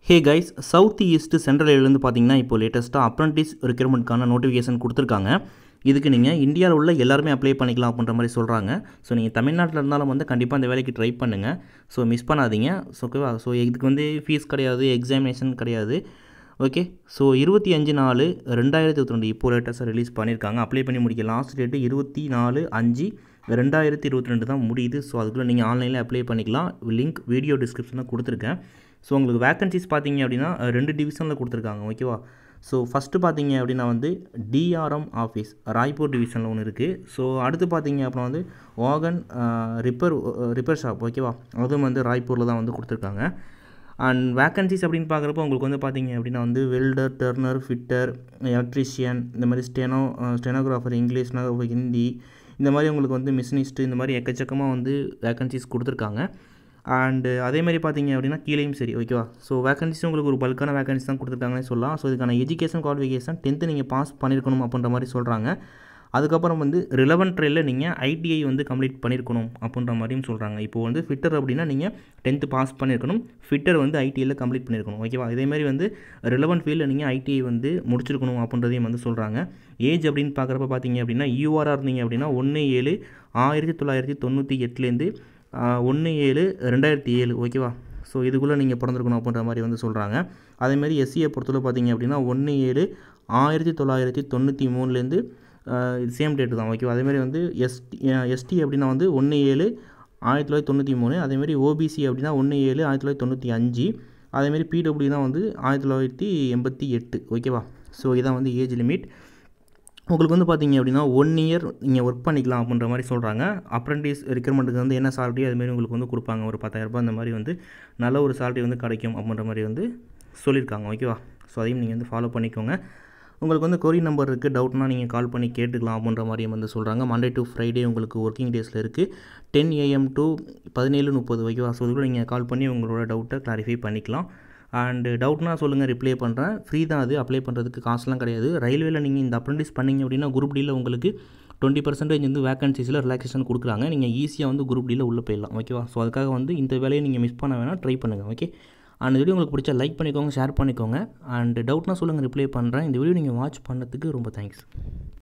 ஹே guys south east central ஏர்லேருந்து பார்த்தீங்கன்னா இப்போ லேட்டஸ்ட்டாக அப்ரண்டிஸ் ரெக்ரூட்மெண்ட்கான நோட்டிஃபிகேஷன் கொடுத்துருக்காங்க இதுக்கு நீங்கள் இந்தியாவில் உள்ள எல்லாருமே அப்ளை பண்ணிக்கலாம் அப்படின்ற மாதிரி சொல்கிறாங்க ஸோ நீங்கள் தமிழ்நாட்டில் இருந்தாலும் வந்து கண்டிப்பாக அந்த வேலைக்கு ட்ரை பண்ணுங்கள் ஸோ மிஸ் பண்ணாதீங்க ஸோ ஓகேவா ஸோ இதுக்கு வந்து ஃபீஸ் கிடையாது எக்ஸாமினேஷன் கிடையாது ஓகே ஸோ இருபத்தி அஞ்சு நாலு ரெண்டாயிரத்தி இருபத்தி ரெண்டு இப்போ லேட்டஸ்ட்டாக ரிலீஸ் பண்ணியிருக்காங்க அப்ளை பண்ணி முடிக்க லாஸ்ட் டேட்டு இருபத்தி நாலு அஞ்சு ரெண்டாயிரத்தி இருபத்தி ரெண்டு தான் முடியுது ஸோ அதுக்குள்ளே நீங்கள் ஆன்லைனில் அப்ளை பண்ணிக்கலாம் லிங்க் வீடியோ டிஸ்கிரிப்ஷனில் கொடுத்துருக்கேன் ஸோ உங்களுக்கு வேக்கன்சிஸ் பார்த்தீங்க அப்படின்னா அஹ், ரெண்டு டிவிஷனில் கொடுத்துருக்காங்க ஓகேவா ஸோ ஃபஸ்ட்டு பார்த்தீங்க அப்படின்னா வந்து டிஆர்எம் ஆஃபீஸ் ராய்ப்பூர் டிவிஷனில் ஒன்று இருக்குது ஸோ அடுத்து பார்த்தீங்க அப்புறம் வந்து வாகன் ரிப்பேர் ரிப்பேர் ஷாப் ஓகேவா அதுவும் வந்து ராய்ப்பூரில் தான் வந்து கொடுத்துருக்காங்க அண்ட் வேக்கன்சிஸ் அப்படின்னு பார்க்குறப்போ உங்களுக்கு வந்து பார்த்தீங்க அப்படின்னா வந்து வெல்டர் டர்னர் ஃபிட்டர் எலக்ட்ரிஷியன் இந்த மாதிரி steno stenographer English stenographer Hindi இந்த மாதிரி உங்களுக்கு வந்து மிஷினிஸ்ட் இந்த மாதிரி எக்கச்சக்கமாக வந்து வேக்கன்சிஸ் கொடுத்துருக்காங்க அண்டு அதே மாதிரி பார்த்தீங்க அப்படின்னா கீழேயும் சரி ஓகேவா ஸோ வேகன்சிஸ் உங்களுக்கு ஒரு பல்கான வேகன்சிஸ் தான் கொடுத்துருக்காங்கன்னு சொல்லலாம் ஸோ இதுக்கான எஜுகேஷன் குவாலிஃபிகேஷன் டென்த்து நீங்கள் பாஸ் பண்ணியிருக்கணும் அப்படின்ற மாதிரி சொல்கிறாங்க அதுக்கப்புறம் வந்து ரிலவெண்ட் ட்ரெயிலில் நீங்கள் ஐடிஐ வந்து கம்ப்ளீட் பண்ணியிருக்கணும் அப்படின்ற மாதிரியும் சொல்கிறாங்க இப்போ வந்து ஃபிட்டர் அப்படின்னா நீங்கள் டென்த்து பாஸ் பண்ணியிருக்கணும் ஃபிட்டர் வந்து ஐடிஐயில் கம்ப்ளீட் பண்ணியிருக்கணும் ஓகேவா இதேமாதிரி வந்து ரிலவெண்ட் ஃபீல்டில் நீங்கள் ஐடிஐ வந்து முடிச்சிருக்கணும் அப்படின்றதையும் வந்து சொல்கிறாங்க ஏஜ் அப்படின்னு பார்க்குறப்ப பார்த்தீங்க அப்படின்னா யூஆராக இருந்தீங்க அப்படின்னா ஒன்று ஏழு ஆயிரத்தி தொள்ளாயிரத்தி தொண்ணூற்றி எட்டுலேருந்து ஒன்று ஏழு ரெண்டாயிரத்தி ஏழு ஓகேவா ஸோ இதுக்குள்ளே நீங்கள் பிறந்திருக்கணும் அப்படின்ற மாதிரி வந்து சொல்கிறாங்க அதேமாதிரி எஸ்சியை பொறுத்தவரை பார்த்தீங்க அப்படின்னா ஒன்று ஏழு ஆயிரத்தி தொள்ளாயிரத்தி தொண்ணூற்றி மூணுலேருந்து சேம் டேட்டு தான் ஓகேவா அதேமாதிரி வந்து எஸ்டி எஸ்டி அப்படின்னா வந்து ஒன்று ஏழு ஆயிரத்தி தொள்ளாயிரத்தி தொண்ணூற்றி மூணு அதேமாதிரி ஓபிசி அப்படின்னா ஒன்று ஏழு ஆயிரத்தி தொள்ளாயிரத்தி தொண்ணூற்றி அஞ்சு அதேமாதிரி பிடபிள்யூ தான் வந்து ஆயிரத்தி தொள்ளாயிரத்தி எண்பத்தி எட்டு ஓகேவா ஸோ இதான் வந்து ஏஜ் லிமிட் உங்களுக்கு வந்து பார்த்தீங்க அப்படின்னா ஒன் இயர் நீங்கள் ஒர்க் பண்ணிக்கலாம் அப்படின்ற மாதிரி சொல்கிறாங்க அப்ரண்டிஸ் ரெக்ரூட்மெண்ட்டுக்கு வந்து என்ன salary அதுமாரி உங்களுக்கு வந்து கொடுப்பாங்க ஒரு பத்தாயிரரூபா அந்த மாதிரி வந்து நல்ல ஒரு salary வந்து கிடைக்கும் அப்படின்ற மாதிரி வந்து சொல்லியிருக்காங்க ஓகேவா ஸோ அதையும் நீங்கள் வந்து ஃபாலோ பண்ணிக்கோங்க உங்களுக்கு வந்து கொரி நம்பர் இருக்குது டவுட்னா நீங்கள் கால் பண்ணி கேட்டுக்கலாம் அப்படின்ற மாதிரியும் வந்து சொல்கிறாங்க மண்டே டு ஃப்ரைடே உங்களுக்கு ஒர்க்கிங் டேஸில் இருக்குது டென் ஏஎம் டு பதினேழு முப்பது ஓகேவா ஸோ இதுக்குள்ள நீங்கள் கால் பண்ணி உங்களோட டவுட்டை கிளாரிஃபை பண்ணிக்கலாம் அண்டு டவுட்னா சொல்லுங்கள் ரிப்ளை பண்ணுறேன் ஃப்ரீ தான் அது அப்ளை பண்ணுறதுக்கு காசுலாம் கிடையாது ரயில்வேல நீங்கள் இந்த அப்ரெண்டிஸ் பண்ணீங்க அப்படின்னா குரூப் டியில் உங்களுக்கு டுவெண்ட்டி பர்சன்டேஜ் வந்து வேகன்சிஸில் ரிலாக்ஸேஷன் கொடுக்குறாங்க நீங்கள் ஈஸியாக வந்து குரூப் டியில் உள்ளே போயிடலாம் ஓகேவா ஸோ அதுக்காக வந்து இந்த வேலையை நீங்கள் மிஸ் பண்ண வேணால் ட்ரை பண்ணுங்கள் ஓகே அந்த வீடியோ உங்களுக்கு பிடிச்சா லைக் பண்ணிக்கோங்க ஷேர் பண்ணிக்கோங்க அண்ட் டவுட்னா சொல்லுங்கள் ரிப்ளை பண்ணுறேன் இந்த வீடியோ நீங்கள் வாட்ச் பண்ணதுக்கு ரொம்ப தேங்க்ஸ்